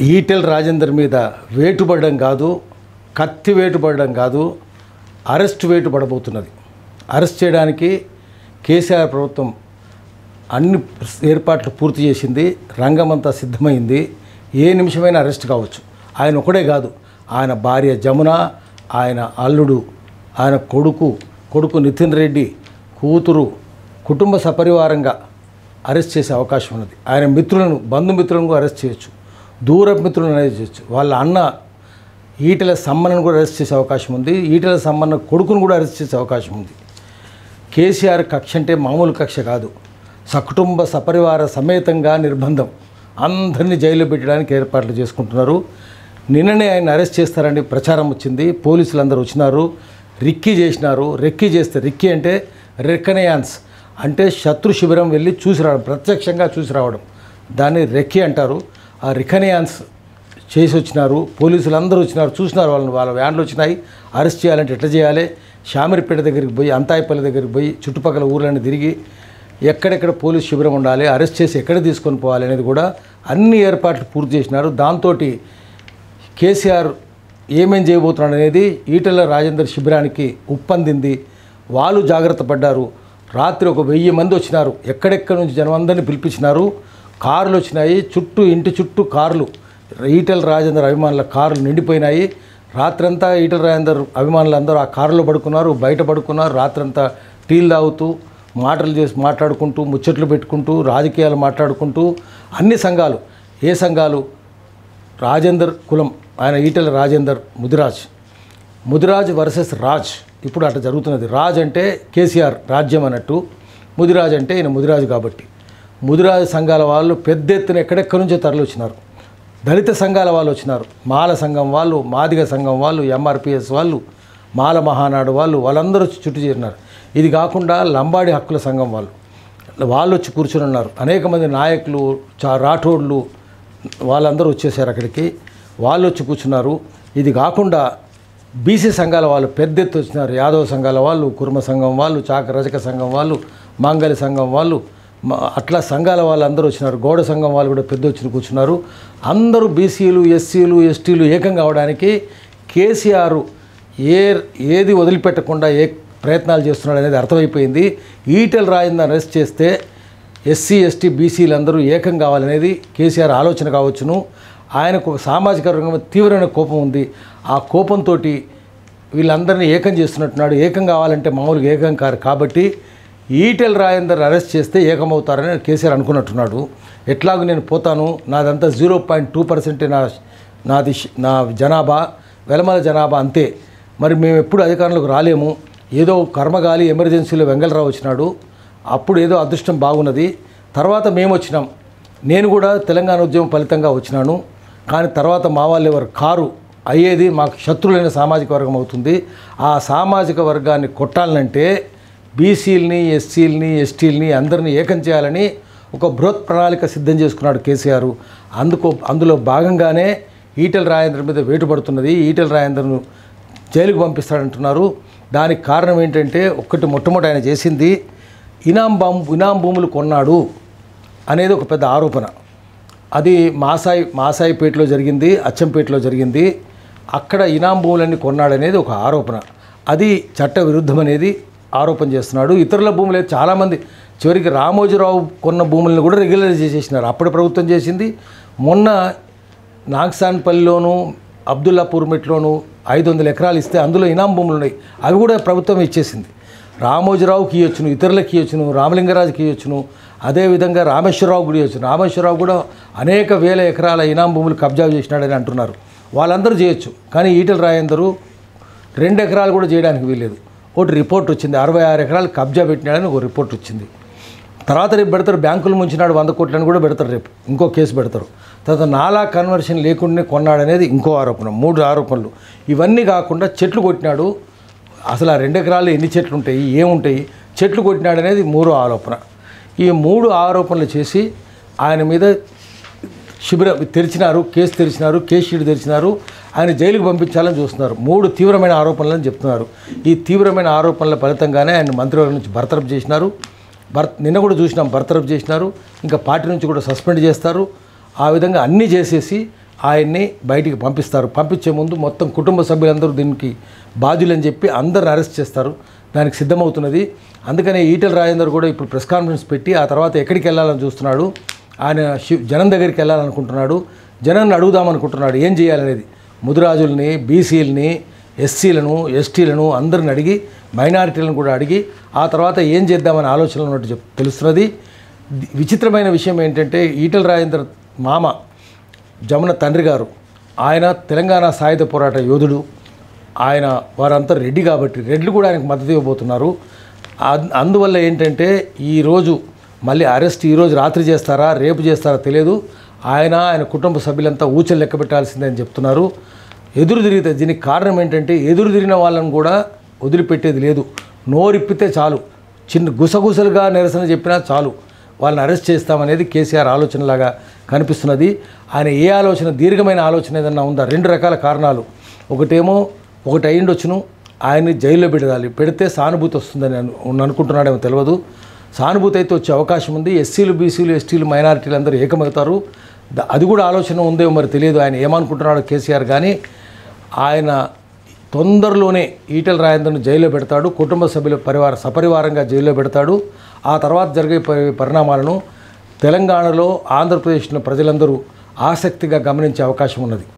ఈటెల్ రాజేందర్ మీద వేటు పడడం కాదు కత్తి వేటు పడడం కాదు అరెస్ట్ వేటు పడబోతున్నది అరెస్ట్ చేయడానికి కేసీఆర్ ప్రభుత్వం అన్ని ఏర్పాట్లు పూర్తి చేసింది రంగమంతా సిద్ధమైంది ఏ నిమిషమైనా అరెస్ట్ కావచ్చు ఆయన ఒకడే కాదు ఆయన భార్య జమున ఆయన అల్లుడు ఆయన కొడుకు కొడుకు నితిన్ రెడ్డి కూతురు కుటుంబ సపరివారంగా అరెస్ట్ చేసే అవకాశం ఉన్నది ఆయన మిత్రులను బంధుమిత్రులను కూడా అరెస్ట్ చేయొచ్చు దూర మిత్రులను అరెస్ట్ చేయొచ్చు వాళ్ళ అన్న ఈటెల సమ్మన్నను కూడా అరెస్ట్ చేసే అవకాశం ఉంది ఈటెల సమ్మన్న కొడుకును కూడా అరెస్ట్ చేసే అవకాశం ఉంది కేసీఆర్ కక్ష అంటే మామూలు కక్ష కాదు సకుటుంబ సపరివార సమేతంగా నిర్బంధం అందరినీ జైల్లో పెట్టడానికి ఏర్పాట్లు చేసుకుంటున్నారు నిన్ననే ఆయన అరెస్ట్ చేస్తారని ప్రచారం వచ్చింది పోలీసులు అందరూ వచ్చినారు రిక్కీ చేసినారు రెక్కీ చేస్తే రిక్కీ అంటే రెక్కనయాన్స్ అంటే శత్రు శిబిరం వెళ్ళి చూసి రావడం ప్రత్యక్షంగా చూసి రావడం దాన్ని రెక్కీ అంటారు ఆ రికనయాన్స్ చేసి వచ్చినారు పోలీసులు అందరూ వచ్చినారు చూసినారు వాళ్ళని వాళ్ళ వ్యాన్లు వచ్చినాయి అరెస్ట్ చేయాలంటే ఎట్లా చేయాలి శామిరిపేట దగ్గరికి పోయి అంతాయిపల్లి దగ్గరికి పోయి చుట్టుపక్కల ఊర్లను తిరిగి ఎక్కడెక్కడ పోలీస్ శిబిరం ఉండాలి అరెస్ట్ చేసి ఎక్కడ తీసుకొని పోవాలి అనేది కూడా అన్ని ఏర్పాట్లు పూర్తి చేసినారు దాంతో కేసీఆర్ ఏమేం చేయబోతున్నాడు అనేది ఈటెల రాజేందర్ శిబిరానికి ఉప్పందింది వాళ్ళు జాగ్రత్త పడ్డారు రాత్రి ఒక వెయ్యి మంది వచ్చినారు ఎక్కడెక్కడ నుంచి జనం అందరినీ పిలిపించినారు కార్లు వచ్చినాయి చుట్టూ ఇంటి చుట్టూ కార్లు ఈటెల రాజేందర్ అభిమానుల కార్లు నిండిపోయినాయి రాత్రంతా ఈటెల రాజేందర్ అభిమానులు అందరూ ఆ కారులో పడుకున్నారు బయట పడుకున్నారు రాత్రంతా టీలు తాగుతూ మాటలు చేసి మాట్లాడుకుంటూ ముచ్చట్లు పెట్టుకుంటూ రాజకీయాలు మాట్లాడుకుంటూ అన్ని సంఘాలు ఏ సంఘాలు రాజేందర్ కులం ఆయన ఈటెల రాజేందర్ ముదిరాజ్ ముదిరాజ్ వర్సెస్ రాజ్ ఇప్పుడు అట్లా జరుగుతున్నది రాజ్ అంటే కేసీఆర్ రాజ్యం అన్నట్టు ముదిరాజ్ అంటే ఈయన ముదిరాజు కాబట్టి ముదిరాజు సంఘాల వాళ్ళు పెద్ద ఎత్తున ఎక్కడెక్కడి నుంచో తరలి వచ్చినారు దళిత సంఘాల వాళ్ళు వచ్చినారు మాల సంఘం వాళ్ళు మాదిగ సంఘం వాళ్ళు ఎంఆర్పిఎస్ వాళ్ళు మాల మహానాడు వాళ్ళు వాళ్ళందరూ వచ్చి చుట్టూ చేరినారు ఇది కాకుండా లంబాడి హక్కుల సంఘం వాళ్ళు వాళ్ళు వచ్చి కూర్చొని ఉన్నారు అనేక మంది నాయకులు చా రాఠోడ్లు వాళ్ళందరూ వచ్చేసారు అక్కడికి వాళ్ళు వచ్చి కూర్చున్నారు ఇది కాకుండా బీసీ సంఘాల వాళ్ళు పెద్ద ఎత్తు వచ్చినారు యాదవ సంఘాల వాళ్ళు కుర్మ సంఘం వాళ్ళు చాక రజక సంఘం వాళ్ళు మాంగళి సంఘం వాళ్ళు మ- అట్లా సంఘాల వాళ్ళు అందరూ వచ్చినారు గౌడ సంఘం వాళ్ళు కూడా పెద్ద వచ్చి కూర్చున్నారు అందరూ బీసీలు ఎస్సీలు ఎస్టీలు ఏకం కావడానికి కేసీఆర్ ఏ ఏది వదిలిపెట్టకుండా ఏ ప్రయత్నాలు చేస్తున్నాడు అనేది అర్థమైపోయింది ఈటెల రాయిందని అరెస్ట్ చేస్తే ఎస్సీ ఎస్టీ బీసీలు అందరూ ఏకం కావాలనేది కేసీఆర్ ఆలోచన కావచ్చును ఆయనకు ఒక సామాజిక రంగం మీద తీవ్రమైన కోపం ఉంది ఆ కోపంతో వీళ్ళందరినీ ఏకం చేస్తున్నట్టున్నాడు ఏకం కావాలంటే మామూలుగా ఏకం కారు కాబట్టి ఈటెల్ రాయందర్ అరెస్ట్ చేస్తే ఏకమవుతారని కేసీఆర్ అనుకున్నట్టున్నాడు ఎట్లాగూ నేను పోతాను నాదంతా జీరో పాయింట్ టూ పర్సెంటే నా నాది ష్- నా జనాభా వెలమల జనాభా అంతే మరి మేము ఎప్పుడు అధికారంలోకి రాలేము ఏదో కర్మగాలి ఎమర్జెన్సీలో వెంగళరావు వచ్చినాడు అప్పుడు ఏదో అదృష్టం బాగున్నది తర్వాత మేము వచ్చినాం నేను కూడా తెలంగాణ ఉద్యమం ఫలితంగా వచ్చినాను కానీ తర్వాత మా వాళ్ళు ఎవరు కారు అయ్యేది మాకు శత్రులైన సామాజిక వర్గం అవుతుంది ఆ సామాజిక వర్గాన్ని కొట్టాలంటే బీసీలని ఎస్సీలని ఎస్టీలని అందరినీ ఏకం చేయాలని ఒక బృహత్ ప్రణాళిక సిద్ధం చేసుకున్నాడు కేసీఆర్ అందుకో అందులో భాగంగానే ఈటెల రాజేంద్ర మీద వేటు పడుతున్నది ఈటెల రాజేంద్రను జైలుకు పంపిస్తాడంటున్నారు దానికి కారణం ఏంటంటే ఒక్కటి మొట్టమొదటి ఆయన చేసింది ఇనాం బాం ఇనాం భూములు కొన్నాడు అనేది ఒక పెద్ద ఆరోపణ అది మాసాయి మాసాయిపేటలో జరిగింది అచ్చంపేటలో జరిగింది అక్కడ ఇనాం భూములన్నీ కొన్నాడనేది ఒక ఆరోపణ అది చట్ట విరుద్ధం అనేది ఆరోపణ చేస్తున్నాడు ఇతరుల భూములు అయితే చాలామంది చివరికి రామోజీరావు కొన్న భూములను కూడా రెగ్యులరైజ్ చేసేసినారు అప్పటి ప్రభుత్వం చేసింది మొన్న నాగ్సాన్పల్లిలోను అబ్దుల్లాపూర్ మెట్లోను ఐదు వందల ఎకరాలు ఇస్తే అందులో ఇనాం భూములు ఉన్నాయి అవి కూడా ప్రభుత్వం ఇచ్చేసింది రామోజీరావుకి ఇవ్వచ్చును ఇతరులకి ఇవ్వచ్చును రామలింగరాజుకి ఇవ్వచ్చును అదేవిధంగా రామేశ్వరరావు కూడా ఇవ్వచ్చు రామేశ్వరరావు కూడా అనేక వేల ఎకరాల ఇనాం భూములు కబ్జా చేసినాడని అంటున్నారు వాళ్ళందరూ చేయొచ్చు కానీ ఈటెల రాయందరూ రెండు ఎకరాలు కూడా చేయడానికి వీల్లేదు ఒకటి రిపోర్ట్ వచ్చింది అరవై ఆరు ఎకరాలు కబ్జా పెట్టినాడని ఒక రిపోర్ట్ వచ్చింది తర్వాత రేపు పెడతారు బ్యాంకులు ముంచినాడు వంద కోట్లని కూడా పెడతారు రేపు ఇంకో కేసు పెడతారు తర్వాత నాలా కన్వర్షన్ లేకుండానే కొన్నాడనేది ఇంకో ఆరోపణ మూడు ఆరోపణలు ఇవన్నీ కాకుండా చెట్లు కొట్టినాడు అసలు ఆ రెండు ఎకరాలు ఎన్ని చెట్లు ఉంటాయి ఏముంటాయి చెట్లు కొట్టినాడు అనేది మూడో ఆరోపణ ఈ మూడు ఆరోపణలు చేసి ఆయన మీద శిబిరం తెరిచినారు కేసు తెరిచినారు కేసు షీట్ తెరిచినారు ఆయన జైలుకు పంపించాలని చూస్తున్నారు మూడు తీవ్రమైన ఆరోపణలని చెప్తున్నారు ఈ తీవ్రమైన ఆరోపణల ఫలితంగానే ఆయన మంత్రివర్గం నుంచి బర్తరఫ్ చేసినారు బర్ నిన్న కూడా చూసినాం బర్తరఫ్ చేసినారు ఇంకా పార్టీ నుంచి కూడా సస్పెండ్ చేస్తారు ఆ విధంగా అన్నీ చేసేసి ఆయన్ని బయటికి పంపిస్తారు పంపించే ముందు మొత్తం కుటుంబ సభ్యులందరూ దీనికి బాధ్యులని చెప్పి అందరిని అరెస్ట్ చేస్తారు దానికి సిద్ధమవుతున్నది అందుకనే ఈటెల రాజేందర్ కూడా ఇప్పుడు ప్రెస్ కాన్ఫరెన్స్ పెట్టి ఆ తర్వాత ఎక్కడికి వెళ్ళాలని చూస్తున్నాడు ఆయన శివ్ జనం దగ్గరికి వెళ్ళాలనుకుంటున్నాడు జనాన్ని అడుగుదామనుకుంటున్నాడు ఏం చేయాలనేది ముదిరాజుల్ని బీసీలని ఎస్సీలను ఎస్టీలను అందరిని అడిగి మైనారిటీలను కూడా అడిగి ఆ తర్వాత ఏం చేద్దామనే ఆలోచనలు ఉన్నట్టు చెప్ తెలుస్తున్నది ది- విచిత్రమైన విషయం ఏంటంటే ఈటల రాజేందర్ మామ జమున తండ్రి గారు ఆయన తెలంగాణ సాయుధ పోరాట యోధుడు ఆయన వారంతా రెడ్డి కాబట్టి రెడ్లు కూడా ఆయనకు మద్దతు ఇవ్వబోతున్నారు అన్- అందువల్ల ఏంటంటే ఈరోజు మళ్ళీ అరెస్ట్ ఈరోజు రాత్రి చేస్తారా రేపు చేస్తారా తెలియదు ఆయన ఆయన కుటుంబ సభ్యులంతా ఊచలు లెక్క పెట్టాల్సిందని చెప్తున్నారు ఎదురు తిరిగితే దీనికి కారణం ఏంటంటే ఎదురు తిరిగిన వాళ్ళని కూడా వదిలిపెట్టేది లేదు నోరిప్పితే చాలు చిన్న గుసగుసలుగా నిరసన చెప్పినా చాలు వాళ్ళని అరెస్ట్ చేస్తామనేది కేసీఆర్ ఆలోచనలాగా కనిపిస్తున్నది ఆయన ఏ ఆలోచన దీర్ఘమైన ఆలోచన ఏదన్నా ఉందా రెండు రకాల కారణాలు ఒకటేమో ఒకటి అయ్యిండొచ్చును ఆయన్ని జైల్లో పెడాలి పెడితే సానుభూతి వస్తుందని అను అనుకుంటున్నాడేమో తెలియదు సానుభూతి అయితే వచ్చే అవకాశం ఉంది ఎస్సీలు బీసీలు ఎస్టీలు మైనారిటీలు అందరూ ఏకమవుతారు ద- అది కూడా ఆలోచన ఉందేమో మరి తెలియదు ఆయన ఏమనుకుంటున్నాడో కేసీఆర్ కానీ ఆయన తొందరలోనే ఈటల రాజేందర్ను జైల్లో పెడతాడు కుటుంబ సభ్యుల పరివార సపరివారంగా జైల్లో పెడతాడు ఆ తర్వాత జరిగే పరి- పరిణామాలను తెలంగాణలో ఆంధ్రప్రదేశ్లో ప్రజలందరూ ఆసక్తిగా గమనించే అవకాశం ఉన్నది